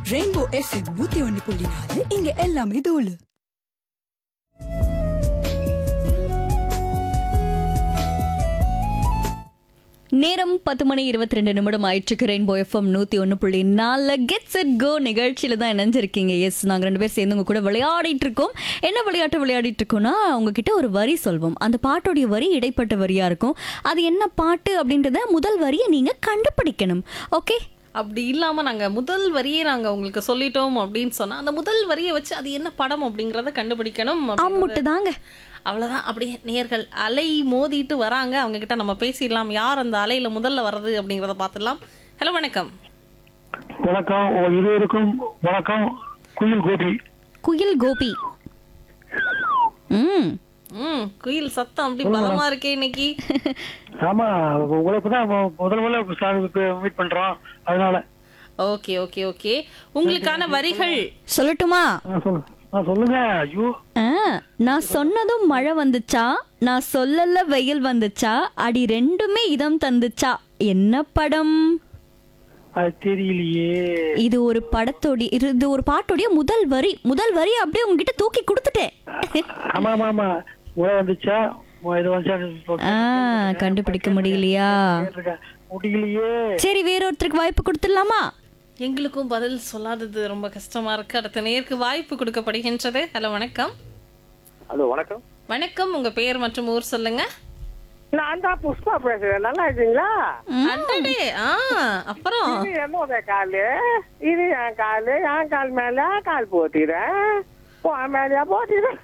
Rainbow FM நூத்தி ஒன்னு புள்ளி நாலு இங்க எல்லாமே தூளு நேரம் பத்து மணி இருபத்தி ரெண்டு நிமிடம் ஆயிடுச்சு ரெயின்போ எஃப்எம் நூத்தி ஒன்று புள்ளி நாலு கெட்ஸ் இட் கோ நிகழ்ச்சியில தான் இணைஞ்சிருக்கீங்க எஸ் நாங்க ரெண்டு பேர் சேர்ந்து உங்க கூட விளையாடிட்டு இருக்கோம் என்ன விளையாட்டு விளையாடிட்டு இருக்கோம்னா உங்ககிட்ட ஒரு வரி சொல்வோம் அந்த பாட்டோடைய வரி இடைப்பட்ட வரியா இருக்கும் அது என்ன பாட்டு அப்படின்றத முதல் வரியை நீங்க கண்டுபிடிக்கணும் ஓகே அப்படி இல்லாம நாங்க முதல் வரியே நாங்க உங்களுக்கு சொல்லிட்டோம் அப்படின்னு சொன்னா அந்த முதல் வரியை வச்சு அது என்ன படம் அப்படிங்கறத கண்டுபிடிக்கணும் அப்படிங்கறது- அம்முட்டு தாங்க அவ்வளவுதான் அப்படியே நேர்கள் அலை மோதிட்டு வராங்க அவங்க கிட்ட நம்ம பேசிடலாம் யார் அந்த அலையில முதல்ல வர்றது அப்படிங்கறத பார்த்துடலாம் ஹலோ வணக்கம் வணக்கம் உங்க இருவருக்கும் வணக்கம் குயில் கோபி குயில் கோபி ம் ம் குயில் சத்தம் அப்படி பலமா இருக்கே இன்னைக்கு ஆமா உங்களை இப்பதான் மு- முதல் முதல்ல மீட் பண்றோம் அதனால ஓகே ஓகே ஓகே உங்களுக்கான வரிகள் சொல்லட்டுமா ஆ, சொல்லு ஆ, சொல்லுங்க ஐயோ ஆ, நான் சொன்னதும் மழை வந்துச்சா நான் சொல்லல வெயில் வந்துச்சா அடி ரெண்டுமே இதம் தந்துச்சா என்ன படம் அது தெரியலையே இது ஒரு படத்தோடைய இது இது ஒரு பாட்டோடைய முதல் வரி முதல் வரி அப்படியே உங்ககிட்ட தூக்கி கொடுத்துட்டேன் ஆமா ஆமா ஆமா உரை வந்துச்சா உ- இது வந்துச்சா ஆ கண்டுபிடிக்க முடியலையா கேட்டிருக்கேன். முடியலையே சரி வேறொருத்தருக்கு வாய்ப்பு கொடுத்துடலாமா எங்களுக்கும் பதில் சொல்லாதது ரொம்ப கஷ்டமா இருக்கு அடுத்த நேருக்கு வாய்ப்பு கொடுக்கப்படுகின்றது ஹலோ வணக்கம் ஹலோ வணக்கம் வணக்கம் உங்க பெயர் மற்றும் ஊர் சொல்லுங்க நான் தான் புஷ்பா பேசுறேன் நல்லா இருக்கீங்களா அடடே ஆ அப்புறம் இது என்னோட காலு இது என் காலு என் கால் மேல கால் போட்டிறேன் உன் மேலயா போட்டிறேன்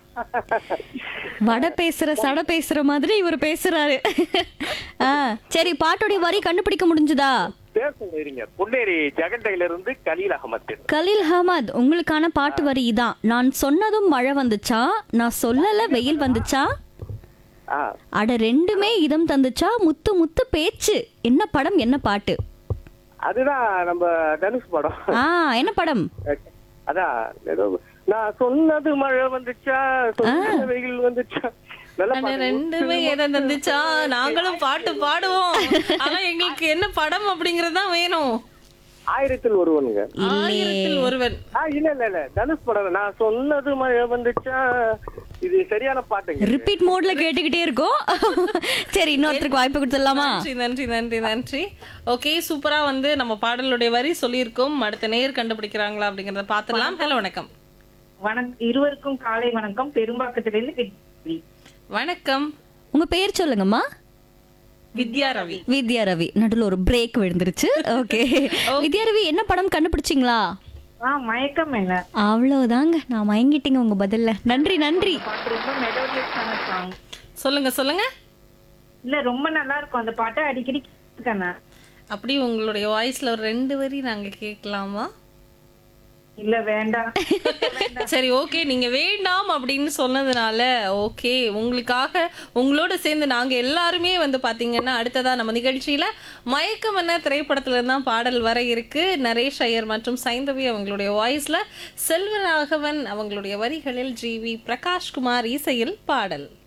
வடை பேசுற சட பேசுற மாதிரி இவர் பேசுறாரு ஆ சரி பாட்டோடைய வரி கண்டுபிடிக்க முடிஞ்சுதா பேசுங்க இருங்க பொன்னேரி ஜெகண்டையில இருந்து கலீல் அகமது கலீல் அஹமத் உங்களுக்கான பாட்டு வரி இதான் நான் சொன்னதும் மழை வந்துச்சா நான் சொல்லல வெயில் வந்துச்சா ஆ அட ரெண்டுமே இதம் தந்துச்சா முத்து முத்து பேச்சு என்ன படம் என்ன பாட்டு அதுதான் நம்ம தனுஷ் படம் ஆ என்ன படம் அதான் ஏதோ நான் சொன்னது மழை வந்துச்சா சொன்னது வெயில் வந்துச்சா நல்லா அண்ணே, பாருங்க. ரெண்டுமே எதை தந்துச்சா நாங்களும் பாட்டு பாடுவோம் ஆனா எங்களுக்கு என்ன படம் அப்படிங்கறது தான் வேணும் ஆயிரத்தில் ஒருவனுங்க ஆயிரத்தில் ஒருவன் ஆ இல்ல இல்ல இல்ல தனுஷ் படம் நான் சொன்னது மழை வந்துச்சா இது சரியான பாட்டுங்க ரிப்பீட் மோட்ல கேட்டுக்கிட்டே இருக்கோம் சரி இன்னொருத்தருக்கு வாய்ப்பு கொடுத்துடலாமா நன்றி நன்றி நன்றி நன்றி ஓகே சூப்பரா வந்து நம்ம பாடலுடைய வரி சொல்லியிருக்கோம் அடுத்த நேர் கண்டுபிடிக்கிறாங்களா அப்படிங்கறத பாத்துடலாம் ஹலோ வணக்கம் வணக்கம் இருவருக்கும் காலை வணக்கம் பெரும்பாக்கத்திலிருந்து வித்யா. வணக்கம் உங்க பேர் சொல்லுங்கம்மா வித்யா ரவி வித்யா ரவி நடுவில் ஒரு பிரேக் விழுந்துருச்சு ஓகே வித்யா ரவி என்ன படம் கண்டுபிடிச்சிங்களா ஆ மயக்கம் என்ன அவ்வளவுதாங்க நான் மயங்கிட்டீங்க உங்க பதில்ல நன்றி நன்றி பாட்டு ரொம்ப மெலோடியஸான சாங் சொல்லுங்க சொல்லுங்க இல்ல ரொம்ப நல்லா இருக்கும் அந்த பாட்டை அடிக்கடி கேட்கறேன் நான். அப்படி உங்களுடைய வாய்ஸ்ல ஒரு ரெண்டு வரி நாங்க கேட்கலாமா இல்ல வேண்டாம் சரி ஓகே நீங்க வேண்டாம் அப்படின்னு சொன்னதுனால ஓகே உங்களுக்காக உங்களோட சேர்ந்து நாங்க எல்லாருமே வந்து பாத்தீங்கன்னா அடுத்ததா நம்ம நிகழ்ச்சியில மயக்கம் என்ன திரைப்படத்துல இருந்து தான் பாடல் வர இருக்கு நரேஷ் ஐயர் மற்றும் சைந்தவி அவங்களுடைய வாய்ஸ்ல செல்வராகவன் அவங்களுடைய வரிகளில் ஜி வி பிரகாஷ்குமார் இசையில் பாடல்